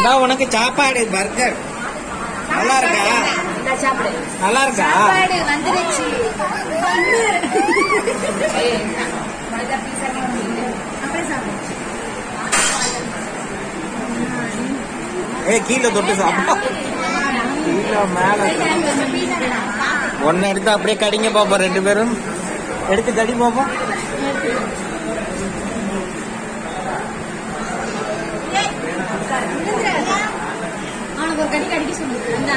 இந்தா உனக்கு சாப்பாடு பர்கர் நல்லா இருக்கா இந்தா சாப்பிடு நல்லா இருக்கா சாப்பாடு வந்துருச்சு ஏய், இந்தா. உனக்கு தான் pizza வே வந்துருக்கு. அப்படியே சாப்பிடு ஏ கீழே தொட்டு சாப்பிடும் கீழே மேல ஒன்னு எடுத்து அப்படியே கடிங்க பாப்போம் ரெண்டு பேரும் எடுத்து கடி பாப்போம் அவனுக்கு ஒரு கடி கடிக்க சொல்லு இந்தா.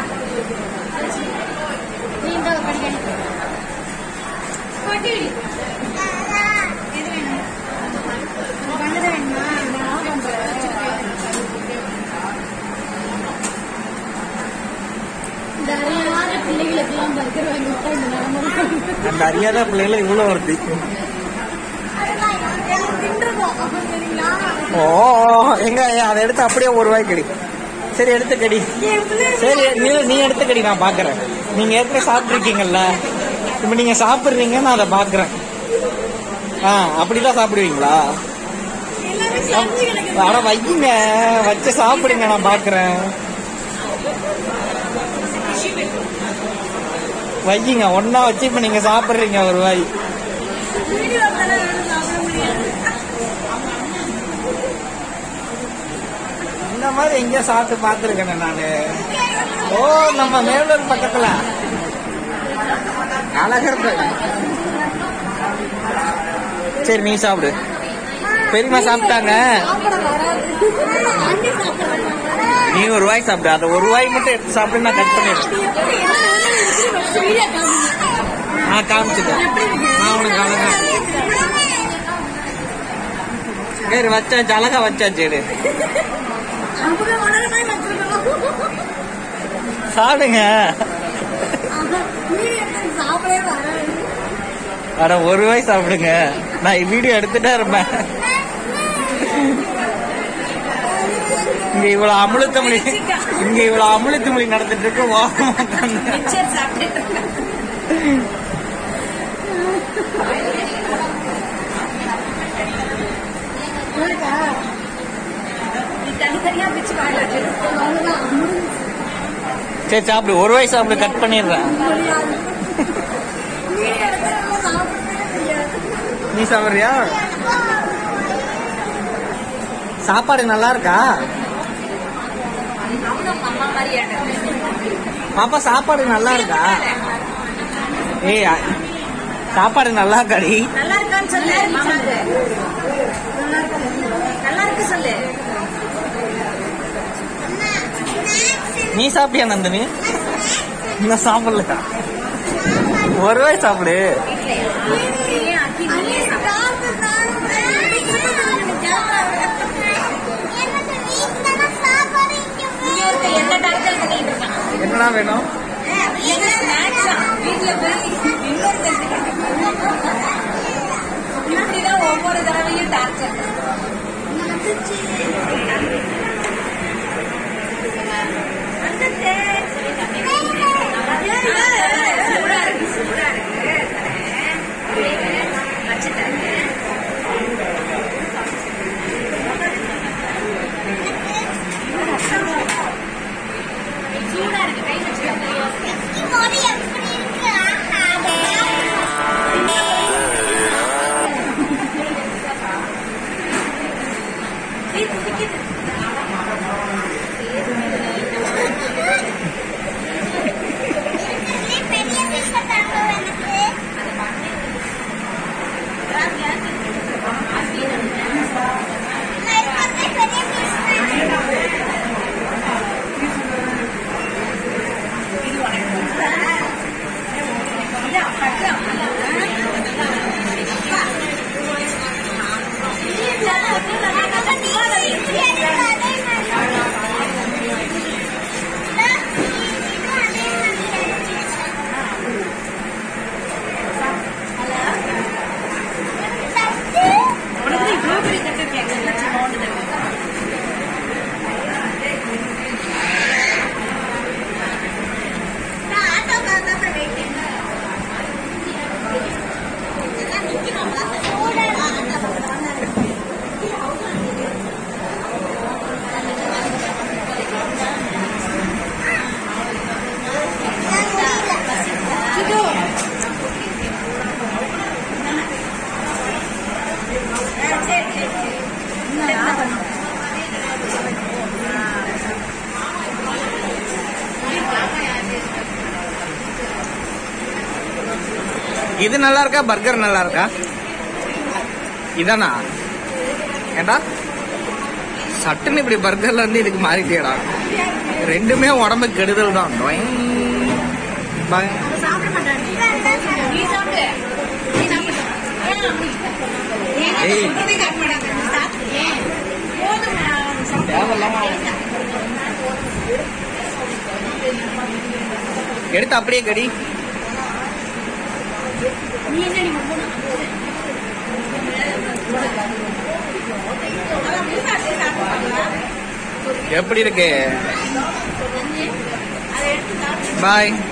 நீ இந்த ஒரு கடி கடி கொட்டி விடு. எது வேணும்? உனக்கு பண்ணது வேணுமா? நான் பண்றேன். இந்த அறியாத பிள்ளைகளுக்கெல்லாம் பர்கர் வாங்கி விட்டா இந்த நிலைமை இருக்கும். அந்த அறியாத பிள்ளைகளை இவ்வளவு வருது தின்றுவோம். சரிங்களா? ஓ எங்க அதை எடுத்து அப்படியே ஒரு ரூபாய் கடி சரி எடுத்து கடி என் பிள்ளை சரி நீ நீ எடுத்து கடி நான் பாக்குறேன் நீங்க ஏற்கனவே சாப்பிட்டுருக்கீங்கல்ல இப்ப நீங்க சாப்பிடுறீங்க நான் அதை பாக்குறேன் ஆ அப்படிதான் சாப்பிடுவீங்களா எல்லாமே சாப்பிட்டு கிடக்குது. அட வையுங்க வச்சு சாப்பிடுங்க நான் பாக்குறேன் வையுங்க ஒன்னா வச்சு இப்ப நீங்க சாப்பிடுறீங்க ஒரு வாய் வீடியோ தானே வேணும், சாப்பிட முடியாது. இந்த மாதிரி எங்கேயோ சாப்பிட்டு பார்த்துருக்கேன் நானு ஓ நம்ம மேலூர் பக்கத்துல அழகர் கோயில். சரி நீ சாப்பிடு பெரியம்மா சாப்பிட்டாங்க சாப்பிட வராது. அண்ணி சாப்பிட வராது. நீ ஒரு வாய் சாப்பிடு அதை ஒரு வாய் மட்டும் எடுத்து சாப்பிட்டு நான் கட் பண்ணிடுறேன் அது எப்படி என்ன வேணாலும் இருக்கு, first வீடியோ காமிங்க. நான் காமிச்சிட்டேன் நான் உனக்கு அழகா சரி வச்சாச்சு அழகா வச்சாச்சு இரு. அவங்க வளரதான் வச்சிருக்கணும். சாப்பிடுங்க ஆஹா, நீ என்ன சாப்பிடவே வராது. அட ஒரு வாய் சாப்பிடுங்க நான் வீடியோ எடுத்துட்டே இருப்பேன் இங்க இவ்வளவு அமுழுத்தமொழி இங்க இவ்வளவு அமுழுத்தமொழி நடந்துட்டு இருக்கு ஓரமா உட்கார்ந்து. மிக்சர் சாப்பிட்டுட்டு இருக்கேன். உனக்கா? நீ தனித்தனியா பிச்சு வாயில வச்சிரு. அவ்வளவுதான். சரி சாப்பிடு ஒரு வாய் சாப்பிடு கட் பண்ணிடுறேன் முடியாது. நீ எடுத்து சாப்பிடவே முடியாது. நீ சாப்பிடுறியா சாப்பாடு நல்லா இருக்கா அவனும் அம்மா மாதிரி பாப்பா சாப்பாடு நல்லா இருக்கா ஏய் அ- சாப்பாடு நல்லா இருக்காடி நல்லா இருக்கான்னு சொல்லு மாமாக்கு நல்லா இருக்கு நல்லா இருக்கு சொல்லு நீ சாப்பிட்டியா நந்தினி இன்னும் சாப்பிடல ஒரு வாய் சாப்பிடு ஏன் அக்கி நீயே இங்க இருக்க எந்த டாக்டர் பண்ணிட்டு இருக்கான் என்னடா வேணும் என்ன ஸ்நாக்ஸா வீட்டுல போய் இன்னொரு இப்படிதான் ஒவ்வொரு தடவையும் டாக்டர் சூடா இருக்கு சூடா இருக்கு வச்சுட்டேன் சூடா இருக்கு கை வச்சுட்டேன் சீ, குடிக்குது. இது நல்லா இருக்கா பர்கர் நல்லா இருக்கா இதானா ஏண்டா சட்டுன்னு இப்படி பர்கர்ல இருந்து இதுக்கு மாறிட்டேடா ரெண்டுமே உடம்பு கெடுதல் தான் டொய்ங். பாய். சாப்பிட மாட்டாரு நீ சாப்பிடு நீ சாப்பிடு ஏன் அப்படி? ஏன் நான் ஏய். சொல்றதே கேட்க மாட்டாங்க. நீ சாப்பிடு. ஏன்? போதும், நான் சாப்பிடுறேன். எடுத்து அப்படியே கடி நீ என்ன நீ முகணும்? அதான் முழுசா அப்படியே சாப்பிடுவாங்களா? எப்படி இருக்கு அதை எடுத்து சாப்பிடு பாய்